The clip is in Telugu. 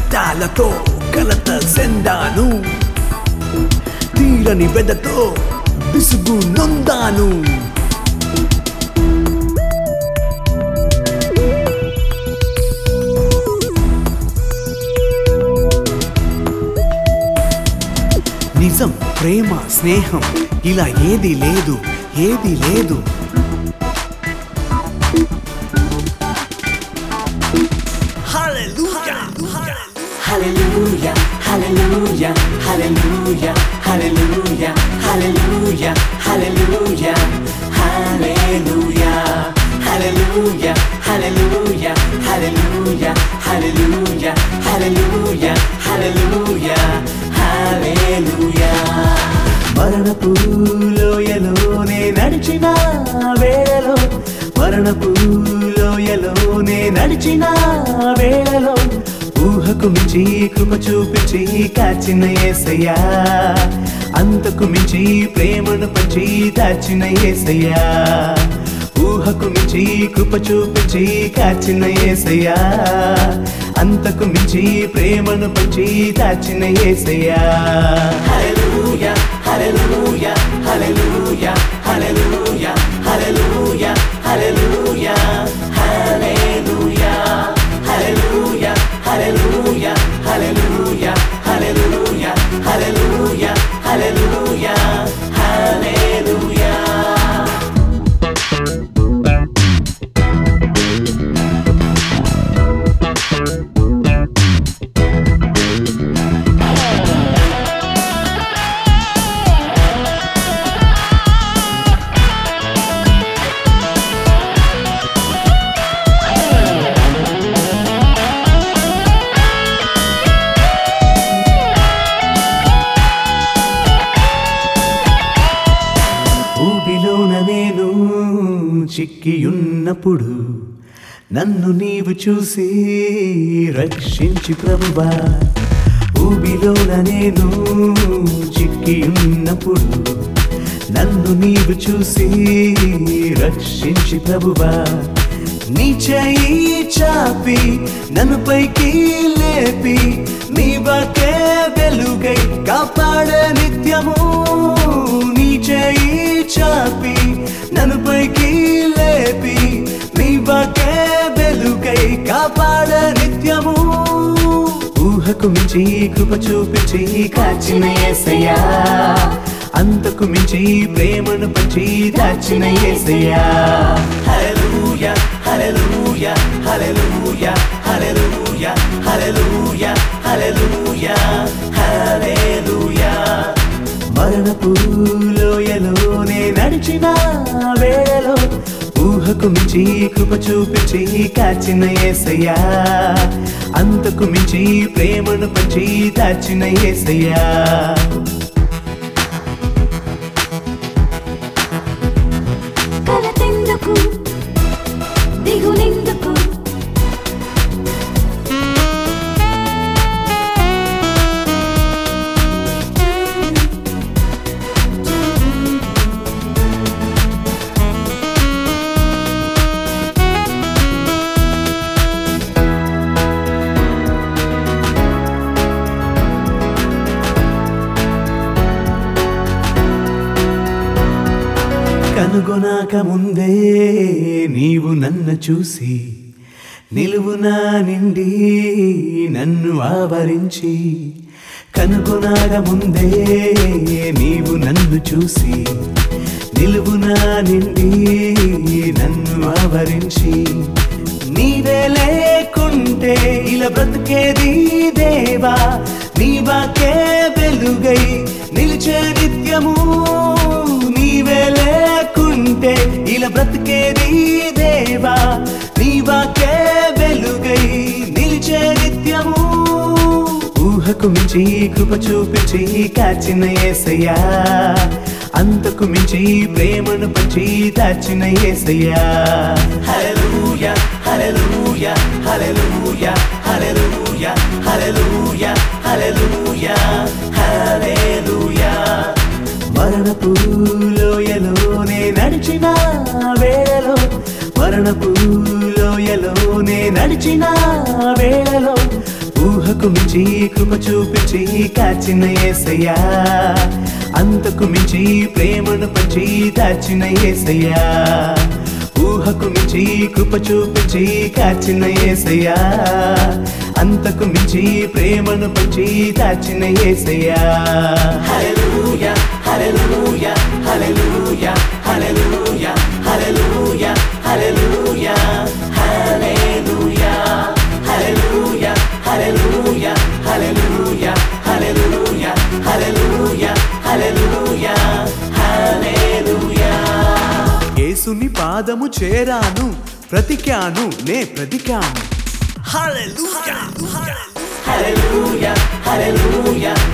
కష్టాలతో కలత చెందాను తీరని వెదతో విసుగు నొందాను నిజం ప్రేమ స్నేహం ఇలా ఏది లేదు ఏది లేదు Hallelujah, hallelujah, hallelujah, hallelujah, hallelujah, hallelujah, hallelujah, hallelujah, hallelujah, hallelujah, hallelujah, hallelujah, hallelujah, hallelujah. మరణపు లోయలోనే నడిచిన వేళలో మరణపు లోయలోనే నడిచిన వేళలో ఊహకు మించి కృప చూపించి కాచిన ఏసయ్యా అంతకు మించి ప్రేమను పంచి దాచిన ఏసయ్యా ఊహకు మించి కృప చూపించి కాచిన ఏసయ్యా అంతకు మించి ప్రేమను పంచి దాచిన ఏసయ్యా Hallelujah, hallelujah, hallelujah, hallelujah, hallelujah, hallelujah, hallelujah, hallelujah, hallelujah, hallelujah, hallelujah, hallelujah, hallelujah, hallelujah. ఊబిలోన నేను చిక్కియున్నప్పుడు నన్ను నీవు చూసి రక్షించి ప్రభువా ఊబిలోన నేను చిక్కియున్నప్పుడు నన్ను నీవు చూసి రక్షించి ప్రభువా నీ చేయి చాపి నన్ను పైకి లేపి నీ వాకే వెలుగై కాపాడ నిత్యము నీ చేయి చాపి నన్ను పైకి లేపి నీ వాకే వెలుగై కాపాడ నిత్యము ఊహకు మించి కృప చూపించి కాచిన ఏసయ్యా అంతకు మించి ప్రేమను పంచి దాచిన ఏసయ్యా Hallelujah, hallelujah, hallelujah, hallelujah, hallelujah, hallelujah, hallelujah. మరణపు లోయలోనే నడిచిన వేళలో ఊహకు మించి కృప చూపించి కాచిన ఏసయ్యా అంతకు మించి ప్రేమను పంచి దాచిన ఏసయ్యా కలతెందుకు దిగులెందుకు కనుగొనాక ముందే నీవు నన్ను చూసి నిలువునా నిండి నన్ను ఆవరించి కనుగొనాక ముందే నీవు నన్ను చూసి నిలువునా నిండి నన్ను ఆవరించి నీవే లేకుంటే ఇలా బ్రతికేది దేవా నీ వాకే వెలుగై నిలిచే నిత్యము నీవే లేకుంటే ఇలా బ్రతికేది దేవా నీ వాకే వెలుగై నిలిచే నిత్యము ఊహకు మించి కృప చూపించి కాచిన ఏసయ్యా అంతకు మించి ప్రేమను పంచి దాచిన ఏసయ్యా Hallelujah, hallelujah, hallelujah, hallelujah, hallelujah, hallelujah, hallelujah. మరణపు లోయలోనే నడిచిన వేళలో మరణపు లోయలోనే నడిచిన వేళలో ఊహకు ఊహకు మించి కృప చూపించి కాచిన ఏసయ్యా అంతకు మించి ప్రేమను పంచి దాచిన ఏసయ్యా ఊహకు మించి కృప చూపించి కాచిన ఏసయ్యా అంతకు మించి ప్రేమను పంచి దాచిన ఏసయ్యా Hallelujah, hallelujah, hallelujah, hallelujah, hallelujah, hallelujah, hallelujah, hallelujah, hallelujah, hallelujah, hallelujah, hallelujah, hallelujah, hallelujah. యేసుని పాదము చేరాను ప్రతికాను నే ప్రతికాను Hallelujah, hallelujah,